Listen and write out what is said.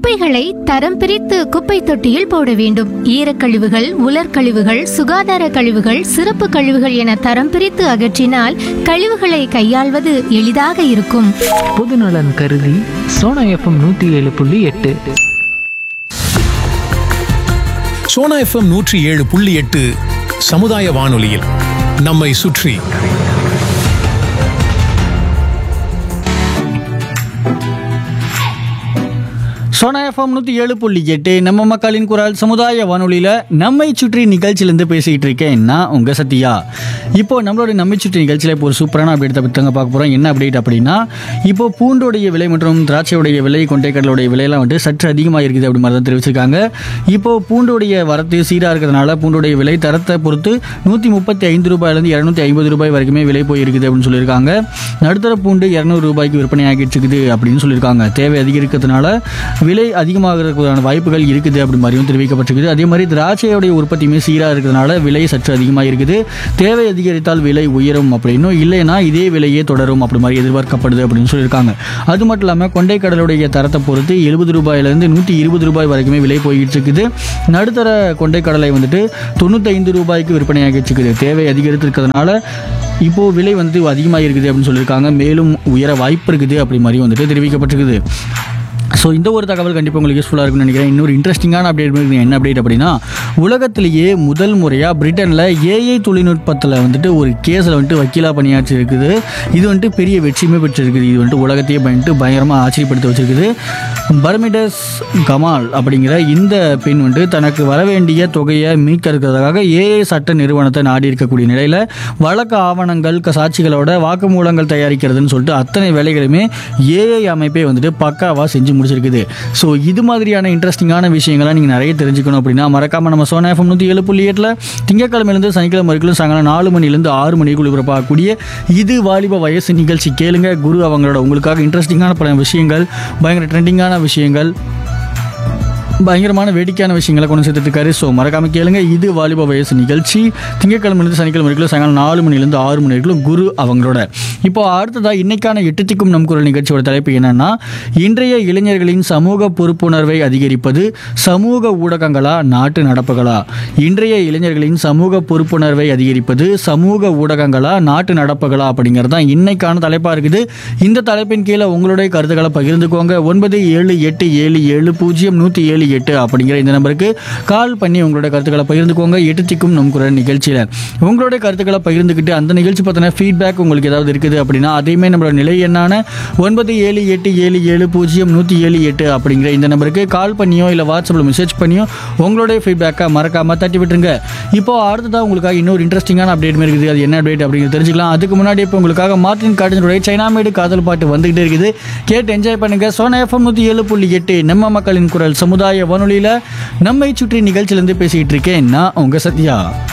குப்பைகளை தரம் பிரித்து குப்பை தொட்டியில் போட வேண்டும் ஈரக்கழிவுகள் உலர்கழிவுகள் சுகாதார கழிவுகள் சிறப்பு கழிவுகள் என தரம் பிரித்து அகற்றினால் கழிவுகளை கையாள்வது எளிதாக இருக்கும் பொதுநலன் கருதி சோனா எஃப்எம் நூற்றி ஏழு புள்ளி எட்டு சோனா எஃப்எம் நூற்றி ஏழு புள்ளி எட்டு சமுதாய வானொலியில் நம்மை சுற்றி சோனா எஃப்எம் நூற்றி ஏழு புள்ளி எட்டு நம்ம மக்களின் குரல் சமுதாய வானொலியில் நம்மை சுற்றி நிகழ்ச்சியிலேருந்து பேசிக்கிட்டு இருக்கேன் நான் உங்கள் சத்யா இப்போ நம்மளோட நம்மை சுற்றி நிகழ்ச்சியில் இப்போ ஒரு சூப்பரான அப்டேட் பற்றி தாங்க பார்க்க போகிறோம் என்ன அப்டேட் அப்படின்னா இப்போ பூண்டோடைய விலை மற்றும் திராட்சையுடைய விலை கொண்டைக்கடலுடைய விலையெல்லாம் வந்துட்டு சற்று அதிகமாக இருக்குது அப்படி மாதிரி தான் தெரிவிச்சிருக்காங்க இப்போ பூண்டோடைய வரத்து சீராக இருக்கிறதுனால பூண்டோடைய விலை தரத்தை பொறுத்து நூற்றி முப்பத்தி ஐந்து ரூபாயிலேருந்து இரநூத்தி ஐம்பது ரூபாய் வரைக்குமே விலை போயிருக்குது அப்படின்னு சொல்லியிருக்காங்க நடுத்தர பூண்டு இரநூறு ரூபாய்க்கு விற்பனை ஆகிட்டு இருக்குது அப்படின்னு சொல்லியிருக்காங்க தேவை அதிகரிக்கிறதுனால விலை அதிகமாகிறதுக்கான வாய்ப்புகள் இருக்குது அப்படி மாதிரியும் தெரிவிக்கப்பட்டிருக்குது அதே மாதிரி திராட்சையுடைய உற்பத்தியுமே சீராக இருக்கிறதுனால விலை சற்று அதிகமாக இருக்குது தேவை அதிகரித்தால் விலை உயரும் அப்படின்னும் இல்லைன்னா இதே விலையே தொடரும் அப்படி மாதிரி எதிர்பார்க்கப்படுது அப்படின்னு சொல்லியிருக்காங்க அது மட்டும் இல்லாமல் கொண்டைக்கடலுடைய தரத்தை பொறுத்து எழுபது ரூபாயிலேருந்து நூற்றி இருபது ரூபாய் வரைக்குமே விலை போயிட்டு இருக்குது நடுத்தர கொண்டைக்கடலை வந்துட்டு தொண்ணூத்தைந்து ரூபாய்க்கு விற்பனையாகிட்டு இருக்குது தேவை அதிகரித்திருக்கிறதுனால இப்போ விலை வந்து அதிகமாக இருக்குது அப்படின்னு சொல்லியிருக்காங்க மேலும் உயர வாய்ப்பு இருக்குது அப்படி மாதிரி வந்துட்டு தெரிவிக்கப்பட்டிருக்குது ஸோ இந்த ஒரு தகவல் கண்டிப்பாக உங்களுக்கு யூஸ்ஃபுல்லாக இருக்கும்னு நினைக்கிறேன் இன்னொரு இன்ட்ரெஸ்டிங்கான அப்டேட் இருக்குது என்ன அப்டேட் அப்படின்னா உலகத்திலேயே முதல் முறையாக பிரிட்டனில் ஏஐ தொழில்நுட்பத்தில் வந்துட்டு ஒரு கேஸில் வந்துட்டு வக்கீலாக பணியாற்றி இருக்குது இது வந்துட்டு பெரிய வெற்றியுமே பெற்றிருக்குது இது வந்துட்டு உலகத்தையே பண்ணிட்டு பயங்கரமாக ஆச்சரியப்படுத்த வச்சிருக்குது பர்மிடஸ் கமால் அப்படிங்கிற இந்த பெண் வந்துட்டு தனக்கு வர வேண்டிய தொகையை மீட்க இருக்கிறதுக்காக ஏஐ சட்ட நிறுவனத்தை நாடி இருக்கக்கூடிய நிலையில் வழக்கு ஆவணங்கள் க- சாட்சிகளோட வாக்குமூலங்கள் தயாரிக்கிறதுன்னு சொல்லிட்டு அத்தனை வேலைகளுமே ஏஐ அமைப்பே வந்துட்டு பக்காவாக செஞ்சு முடிச்சிருக்குது ஸோ இது மாதிரியான இன்ட்ரெஸ்டிங்கான விஷயங்களை நீங்கள் நிறைய தெரிஞ்சுக்கணும் அப்படின்னா மறக்காம நம்ம சோனா எஃப்எம் நூற்றி ஏழு புள்ளி எட்டில் திங்கக்கிழமையிலேருந்து சனிக்கிழமை வரைக்கும் சாயங்காலம் நாலு மணிலேருந்து ஆறு மணிக்குள்ள ஒளிபரப்பாகக்கூடிய இது வாலிப வயசு நிகழ்ச்சி கேளுங்க குரு அவங்களோட உங்களுக்காக இன்ட்ரெஸ்டிங்கான பல விஷயங்கள் பயங்கர ட்ரெண்டிங்கான விஷயங்கள் பயங்கரமான வேடிக்கையான விஷயங்களை கொண்டு சேர்த்துட்டு இருக்காரு ஸோ மறக்காம கேளுங்க இது வாலிப வயசு நிகழ்ச்சி திங்கக்கிழமையிலிருந்து சனிக்கிழமை வரைக்கும் சாயங்காலம் நாலு மணிலேருந்து ஆறு மணி வரைக்கும் குரு அவங்களோட இப்போ அடுத்ததா இன்னைக்கான எட்டுத்திக்கும் நம் குரல் நிகழ்ச்சியோட தலைப்பு என்னன்னா இன்றைய இளைஞர்களின் சமூக பொறுப்புணர்வை அதிகரிப்பது சமூக ஊடகங்களா நாட்டு நடப்புகளா இன்றைய இளைஞர்களின் சமூக பொறுப்புணர்வை அதிகரிப்பது சமூக ஊடகங்களா நாட்டு நடப்புகளா அப்படிங்கிறது தான் இன்னைக்கான தலைப்பா இருக்குது இந்த தலைப்பின் கீழே உங்களுடைய கருத்துக்களை பகிர்ந்துக்கோங்க ஒன்பது ஏழு எட்டு ஏழு ஏழு பூஜ்ஜியம் நூற்றி ஏழு எட்டு அப்படிங்கிற இந்த நம்பருக்கு கால் பண்ணி உங்களோட கருத்துக்களை பகிர்ந்துக்கோங்க எட்டு திக்கும் நம் குரல் நிகழ்ச்சியில் உங்களுடைய கருத்துக்களை பகிர்ந்துக்கிட்டு அந்த நிகழ்ச்சி பற்றின ஃபீட்பேக் உங்களுக்கு ஏதாவது இருக்குது அப்படின்னா அதையுமே நம்மளோட நிலை எண்ணான ஒன்பது ஏழு எட்டு ஏழு ஏழு பூஜ்ஜியம் நூற்றி ஏழு எட்டு அப்படிங்கிற இந்த நம்பருக்கு கால் பண்ணியோ இல்லை வாட்ஸ்அப்பில் மெசேஜ் பண்ணியோ உங்களுடைய ஃபீட்பேக்கை மறக்காம தட்டி விட்டுருங்க இப்போ அடுத்ததாக உங்களுக்காக இன்னொரு இன்ட்ரெஸ்டிங்கான அப்டேட் இருக்குது அது என்ன அப்டேட் அப்படிங்கிறது தெரிஞ்சுக்கலாம் அதுக்கு முன்னாடி இப்போ உங்களுக்காக மார்டின் கார்டனுடைய சைனா மேடு காதல் பாட்டு வந்துகிட்டே இருக்குது கேட்டு என்ஜாய் பண்ணுங்க சோனா எஃப்எம் நூற்றி ஏழு புள்ளி எட்டு நம்ம மக்களின் குரல் சமுதாய வானொலியில் நம்மை சுற்றி நிகழ்ச்சியிலேருந்து பேசிக்கிட்டு இருக்கேன் நான் உங்கள் சத்யா